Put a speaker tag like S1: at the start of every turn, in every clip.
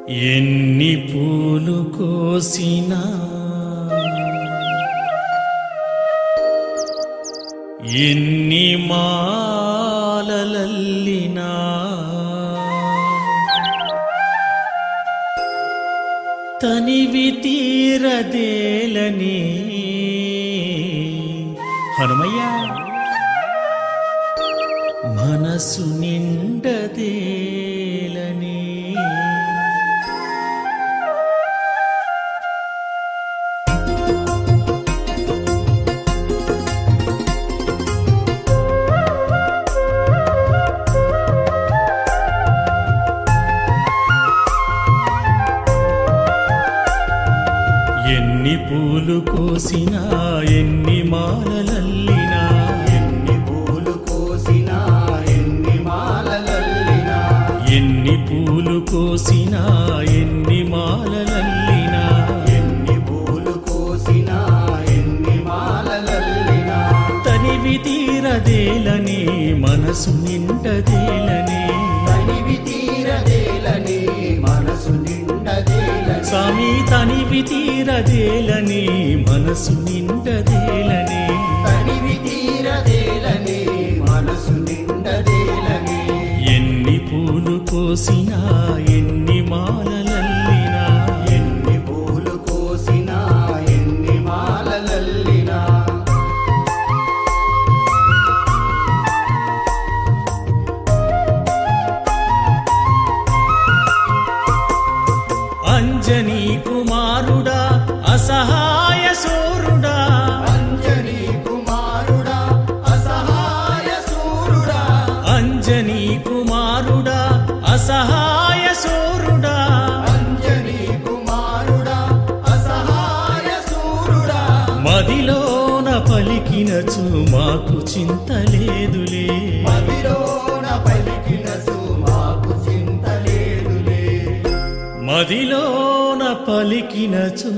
S1: ఎన్ని పూలు కోసినా ఎన్ని మాలలల్లినా తనివి తీరదేలని హనుమయ్య మనసు నిండదేలని ఎన్ని పూలు కోసినా ఎన్ని మాలలల్లినా
S2: ఎన్ని పూలు కోసినా ఎన్ని మాలలల్లినా
S1: ఎన్ని పూలు కోసినా ఎన్ని మాలలల్లినా
S2: ఎన్ని పూలు కోసినా ఎన్ని మాలలల్లినా
S1: తనివి తీరదేలని మనసు నిండదేలని
S2: తనివి తీరదేలని మనసు నిండదేలని
S1: స్వామి తనివి తీరదేలని మనసు నిండదేలని
S2: తనివి తీరదేలని మనసు నిండదేలని
S1: ఎన్ని పూలు కోసినా ఎన్ని మాలలల్లినా
S2: ఎన్ని పూలు కోసినా ఎన్ని మాలలల్లినా
S1: అంజనీ కుమారుడా అసహాయ సూరుడా
S2: అంజనీ కుమారుడా అసహాయ సూరుడా
S1: అంజనీ కుమారుడా అసహాయ సూరుడా
S2: అంజనీ కుమారుడా అసహాయ సూరుడా
S1: మదిలోన పలికినచు మాకు చింత లేదులే
S2: మదిలోన పలికినసు మాకు చింత లేదులే
S1: మదిలోన పలికినచు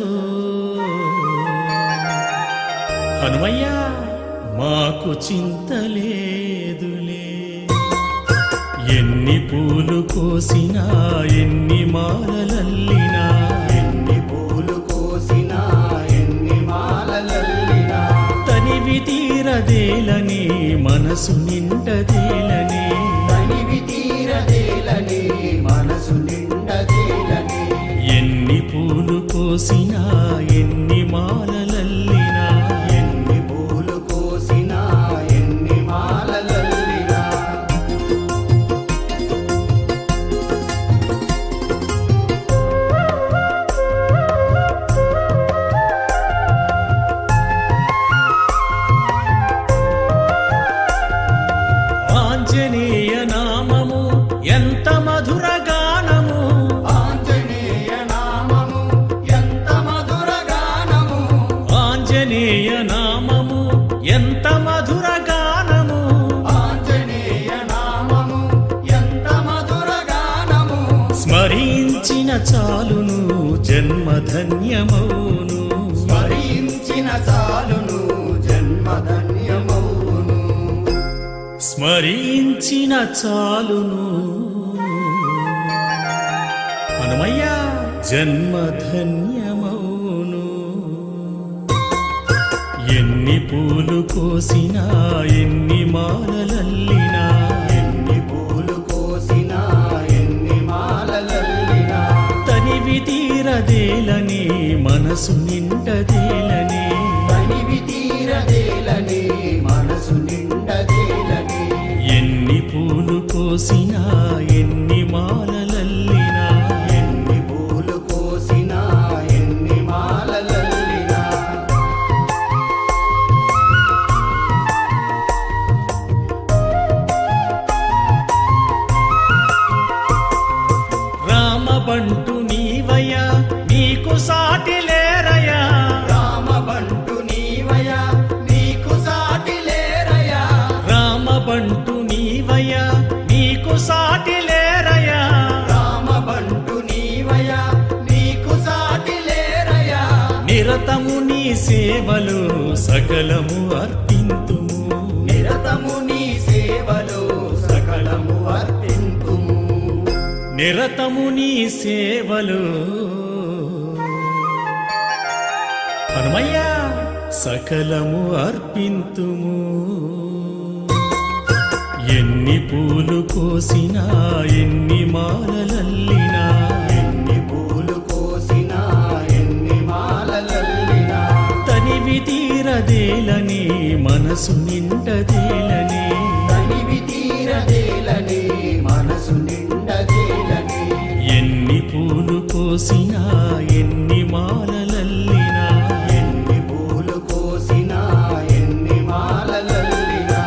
S1: హనుమయ్య మాకు చింత లేదులే ఎన్ని పూలు కోసినా ఎన్ని మాలలల్లినా
S2: ఎన్ని పూలు కోసినా ఎన్ని మాలలల్లినా
S1: తనివి తీరదేలని మనసు నిండదేలని
S2: తనివి తీరదేలని మనసు నిండదేలని
S1: ఎన్ని పూలు కోసినా ఎన్ని మాలలల్లినా
S2: ఎన్ని పూలు కోసినా ఎన్ని మాలలల్లినా
S1: ఆంజనేయ నామము ఎంత మధుర గానము
S2: ఆంజనేయ నామము ఎంత మధుర గానము
S1: ఆంజనేయ నామము ఎంత మధుర గానము
S2: ఆంజనేయ నామము ఎంత మధుర గానము
S1: స్మరించిన చాలును జన్మధన్యమౌను
S2: స్మరించిన చాలును జన్మధన్యమౌను
S1: స్మరించిన చాలును హనుమయ్య జన్మధన్యమౌను ఎన్ని పూలు కోసినా ఎన్ని మాలలల్లినా
S2: ఎన్ని పూలు కోసినా ఎన్ని మాలలల్లినా
S1: తనివి తీరదేలని మనసు నిండదేలని
S2: తనివి తీరదేలని మనసు నిండదేలని
S1: ఎన్ని పూలు కోసినా ఎన్ని మాలలల్లినా
S2: ఎన్ని పూలు కోసినా ఎన్ని మాలలల్లినా
S1: రామబంటు నీవయ నీకు సాటి లేరయా
S2: రామబంటు నీవయ నీకు సాటి లేరయా
S1: రామబంటు నీవయ నీకు సాటి లేరయా
S2: రామబంటు నీవయ నీకు సాటి లేరయా
S1: నిరతము నీ సేవలు సకలము అర్పింతుము
S2: నిరతము నీ సేవలో సకలము అర్పింతుము
S1: నిరతము నీ సేవలు హనుమయ్యా సకలము అర్పింతుము ఎన్ని పూలు కోసినా ఎన్ని మాలలల్లినా
S2: ఎన్ని పూలు కోసినా ఎన్ని మాలలల్లినా
S1: తనివి తీరదేలని మనసు నిండదేలని
S2: తనివి తీరదేలని మనసు నిండదేలని
S1: ఎన్ని పూలు కోసినా ఎన్ని మాలలల్లినా
S2: ఎన్ని పూలు కోసినా ఎన్ని మాలలల్లినా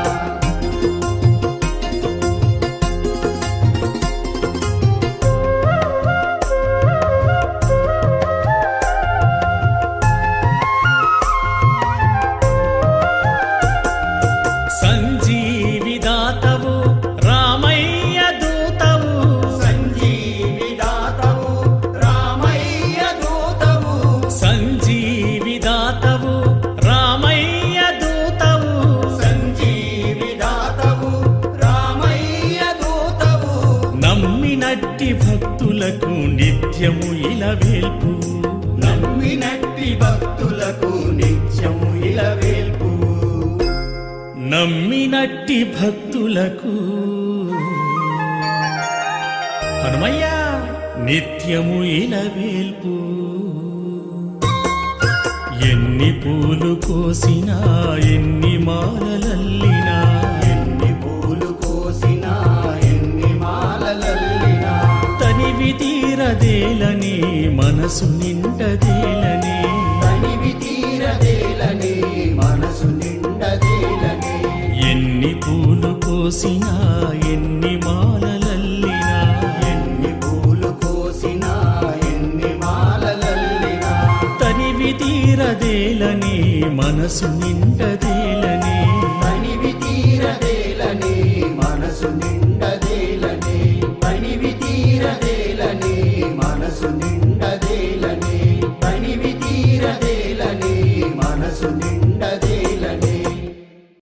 S1: సంజీవిదాతవు రామయ్య దూతవు
S2: సంజీవిదాతవు రామయ్య దూతవు
S1: సంజీవిదాతవు రామయ్య దూతవు
S2: సంజీవిదాతవు రామయ్య దూతవు
S1: నమ్మినట్టి భక్తులకు నిత్యము ఇలవేల్పు
S2: నమ్మినట్టి భక్తులకు నిత్యము ఇలవేల్పు
S1: నమ్మినట్టి భక్తులకు హనుమయ్య నిత్యము ఇలవేల్పు ఎన్ని పూలు కోసినా ఎన్ని మాలలల్లినా
S2: ఎన్ని పూలు కోసినా ఎన్ని మాలలల్లినా
S1: తనివి తీరదేలని మనసు నిండదేలని
S2: తనివి తీరదేలని మనసు నిండదేలని
S1: ఎన్ని పూలు కోసినా ఎన్ని మాలలల్లినా
S2: ఎన్ని పూలు కోసినా ఎన్ని మాలలల్లినా
S1: తనివి తీరదేలని మనసు నిండదే